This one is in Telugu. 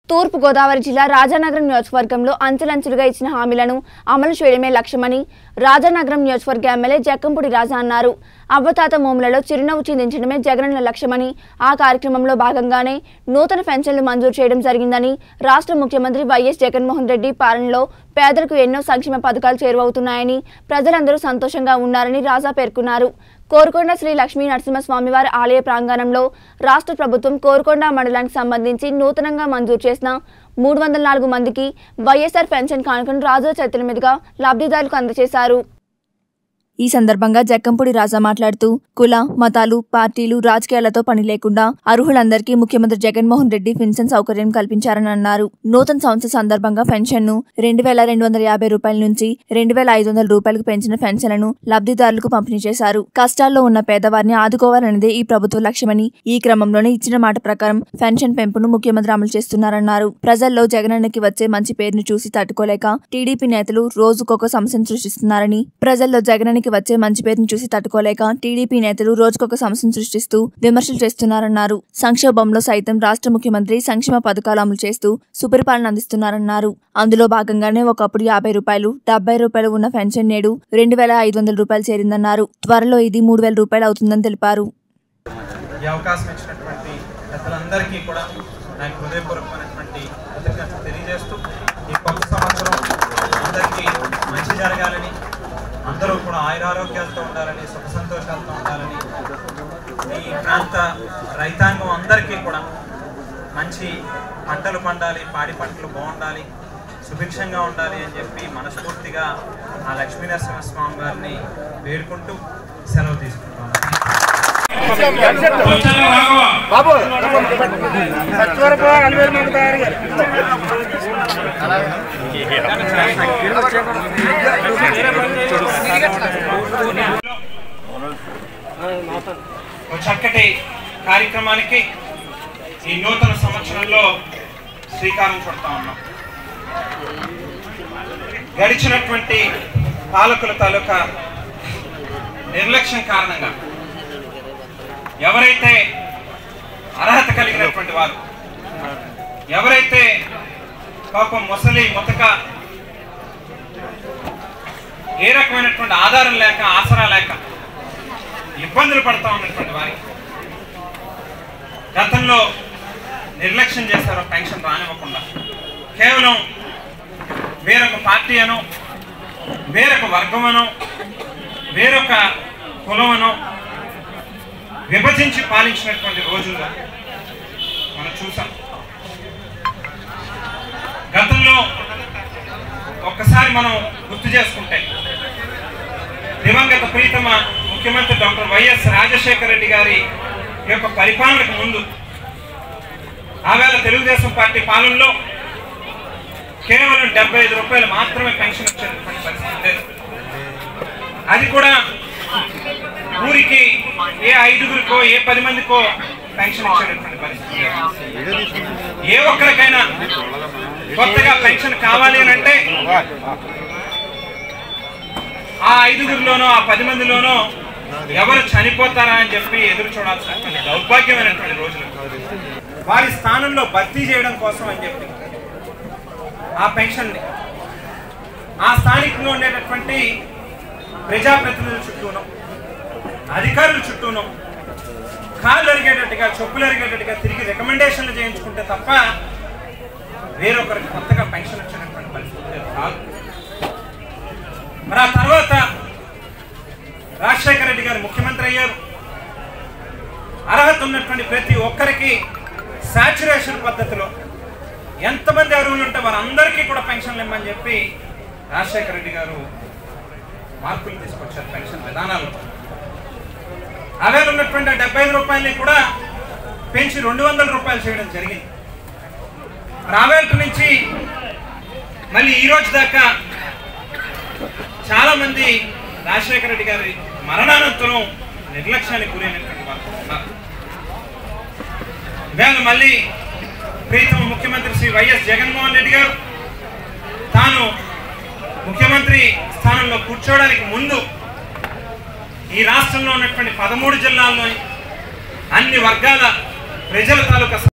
తూర్పు గోదావరి జిల్లా రాజానగరం నియోజకవర్గంలో అంచెలంచెలుగా ఇచ్చిన హామీలను అమలు చేయడమే లక్ష్యమని రాజానగరం నియోజకవర్గ ఎమ్మెల్యే జక్కంపూడి రాజా అన్నారు అవ్వతాత మోములలో చిరునవ్వు చిందించడమే జగనన్న లక్ష్యమని ఆ కార్యక్రమంలో భాగంగానే నూతన పెన్షన్లు మంజూరు చేయడం జరిగిందని రాష్ట్ర ముఖ్యమంత్రి వైఎస్ జగన్మోహన్ రెడ్డి పాలనలో పేదలకు ఎన్నో సంక్షేమ పథకాలు చేరువవుతున్నాయని ప్రజలందరూ సంతోషంగా ఉన్నారని రాజా పేర్కొన్నారు కోరుకొండ శ్రీ లక్ష్మీ నరసింహస్వామివారి ఆలయ ప్రాంగణంలో రాష్ట్ర ప్రభుత్వం కోరుకొండ మండలానికి సంబంధించి నూతనంగా మంజూరు చేసిన మూడు వందల నాలుగు మందికి వైఎస్ఆర్ పెన్షన్ కానుకను రాజుల చేతుల మీదుగా లబ్ధిదారులకు అందజేశారు ఈ సందర్భంగా జక్కంపూడి రాజా మాట్లాడుతూ కుల మతాలు పార్టీలు రాజకీయాలతో పని లేకుండా అర్హులందరికీ ముఖ్యమంత్రి జగన్మోహన్ రెడ్డి పెన్షన్ సౌకర్యం కల్పించారని అన్నారు నూతన సంవత్సర సందర్భంగా పెన్షన్ ను రెండు వేల రెండు వందల యాభై రూపాయల నుంచి రెండు వేల ఐదు వందల రూపాయలకు పెంచిన పెన్షన్లను లబ్ధిదారులకు పంపిణీ చేశారు కష్టాల్లో ఉన్న పేదవారిని ఆదుకోవాలన్నదే ఈ ప్రభుత్వ లక్ష్యమని ఈ క్రమంలోనే ఇచ్చిన మాట ప్రకారం పెన్షన్ పెంపును ముఖ్యమంత్రి అమలు చేస్తున్నారన్నారు ప్రజల్లో జగనన్నకి వచ్చే మంచి పేరును చూసి తట్టుకోలేక టీడీపీ నేతలు రోజుకొక సమస్యను సృష్టిస్తున్నారని ప్రజల్లో జగనన్నకి వచ్చే మంచి పేరును చూసి తట్టుకోలేక టీడీపీ నేతలు రోజుకొక సమస్యను సృష్టిస్తూ విమర్శలు చేస్తున్నారన్నారు సంక్షోభంలో సైతం రాష్ట్ర ముఖ్యమంత్రి సంక్షేమ పథకాలు అమలు చేస్తూ సుపరిపాలన అందిస్తున్నారన్నారు అందులో భాగంగానే ఒకప్పుడు యాభై రూపాయలు డెబ్బై రూపాయలు ఉన్న పెన్షన్ నేడు రెండు వేల ఐదు వందల రూపాయలు చేరిందన్నారు త్వరలో ఇది మూడు వేల రూపాయలు అవుతుందని తెలిపారు ఈ అవకాశం ఇచ్చినటువంటి పెద్దలందరికీ కూడా నాకు హృదయపూర్వకమైనటువంటి కృతజ్ఞతలు తెలియజేస్తూ ఈ కొత్త సంవత్సరం అందరికీ మంచి జరగాలని అందరూ కూడా ఆయురారోగ్యాలతో ఉండాలని సుఖ సంతోషాలతో ఉండాలని ఈ ప్రాంత రైతాంగం అందరికీ కూడా మంచి పంటలు పండాలి పాడి పంటలు బాగుండాలి సుభిక్షంగా ఉండాలి అని చెప్పి మనస్ఫూర్తిగా ఆ లక్ష్మీనరసింహస్వామి గారిని వేడుకుంటూ సెలవు తీసుకుంటున్నాను బాబు సత్వరపు అలివేలు మనకు తయారు ఒక చక్కటి కార్యక్రమానికి ఈ నూతన సంవత్సరంలో శ్రీకారం చుడతా ఉన్నాం గడిచినటువంటి పాలకుల తాలూకా నిర్లక్ష్యం కారణంగా ఎవరైతే అర్హత కలిగినటువంటి వారు ఎవరైతే పాపం ముసలి ముతక ఏ రకమైనటువంటి ఆధారం లేక ఆసరా లేక ఇబ్బందులు పడతా ఉన్నటువంటి వారికి గతంలో నిర్లక్ష్యం చేశారో పెన్షన్ రానివ్వకుండా కేవలం వేరొక పార్టీ అనో వేరొక వర్గమనో వేరొక కులమనో విభజించి పాలించినటువంటి రోజుల్లో మనం చూసాం గతంలో ఒక్కసారి మనం గుర్తు చేసుకుంటే దివంగత ప్రీతమ ముఖ్యమంత్రి డాక్టర్ వైఎస్ రాజశేఖర రెడ్డి గారి యొక్క పరిపాలనకు ముందు ఆవేళ తెలుగుదేశం పార్టీ పాలనలో కేవలం డెబ్బై ఐదు రూపాయలు మాత్రమే పెన్షన్ వచ్చేటువంటి పరిస్థితి ఉండేది అది కూడా ఊరికి ఏ ఐదుగురికో ఏ పది మందికో పెన్షన్ ఇచ్చేటటువంటి పరిస్థితి లేదు. ఏ ఒక్కరికైనా కొత్తగా పెన్షన్ కావాలి అని అంటే ఆ ఐదుగురిలోనో ఆ పది మందిలోనో ఎవరు చనిపోతారా అని చెప్పి ఎదురు చూడాల్సినటువంటి దౌర్భాగ్యమైనటువంటి రోజులు వారి స్థానంలో భర్తీ చేయడం కోసం అని చెప్పి ఆ పెన్షన్ని ఆ స్థానికంలో ఉండేటటువంటి ప్రజాప్రతినిధుల చుట్టూను అధికారుల చుట్టూను కాళ్ళు అరిగేటట్టుగా చెప్పులు అరిగేటట్టుగా తిరిగి రికమెండేషన్లు చేయించుకుంటే తప్ప వేరొకరికి కొత్తగా పెన్షన్ వచ్చినటువంటి పరిస్థితి లేదు. కాదు మరి ఆ తర్వాత రాజశేఖర రెడ్డి గారు ముఖ్యమంత్రి అయ్యారు అర్హత ఉన్నటువంటి ప్రతి ఒక్కరికి సాచురేషన్ పద్ధతిలో ఎంతమంది అర్హులు ఉంటే వారందరికీ కూడా పెన్షన్లు ఇమ్మని చెప్పి రాజశేఖర రెడ్డి గారు మార్పులు తీసుకొచ్చారు పెన్షన్ విధానాలు అవేలు ఉన్నటువంటి ఆ డెబ్బై ఐదు రూపాయలని కూడా పెంచి రెండు వందల రూపాయలు చేయడం జరిగింది రావేట నుంచి మళ్ళీ ఈ రోజు దాకా చాలా మంది రాజశేఖర రెడ్డి గారి మరణానంతరం నిర్లక్ష్యానికి గురైనటువంటి వారు ఉన్నారు ఇవాళ మళ్ళీ ప్రీతమ ముఖ్యమంత్రి శ్రీ వైఎస్ జగన్మోహన్ రెడ్డి గారు తాను ముఖ్యమంత్రి స్థానంలో కూర్చోవడానికి ముందు ఈ రాష్ట్రంలో ఉన్నటువంటి పదమూడు జిల్లాల్లోని అన్ని వర్గాల ప్రజల తాలూకా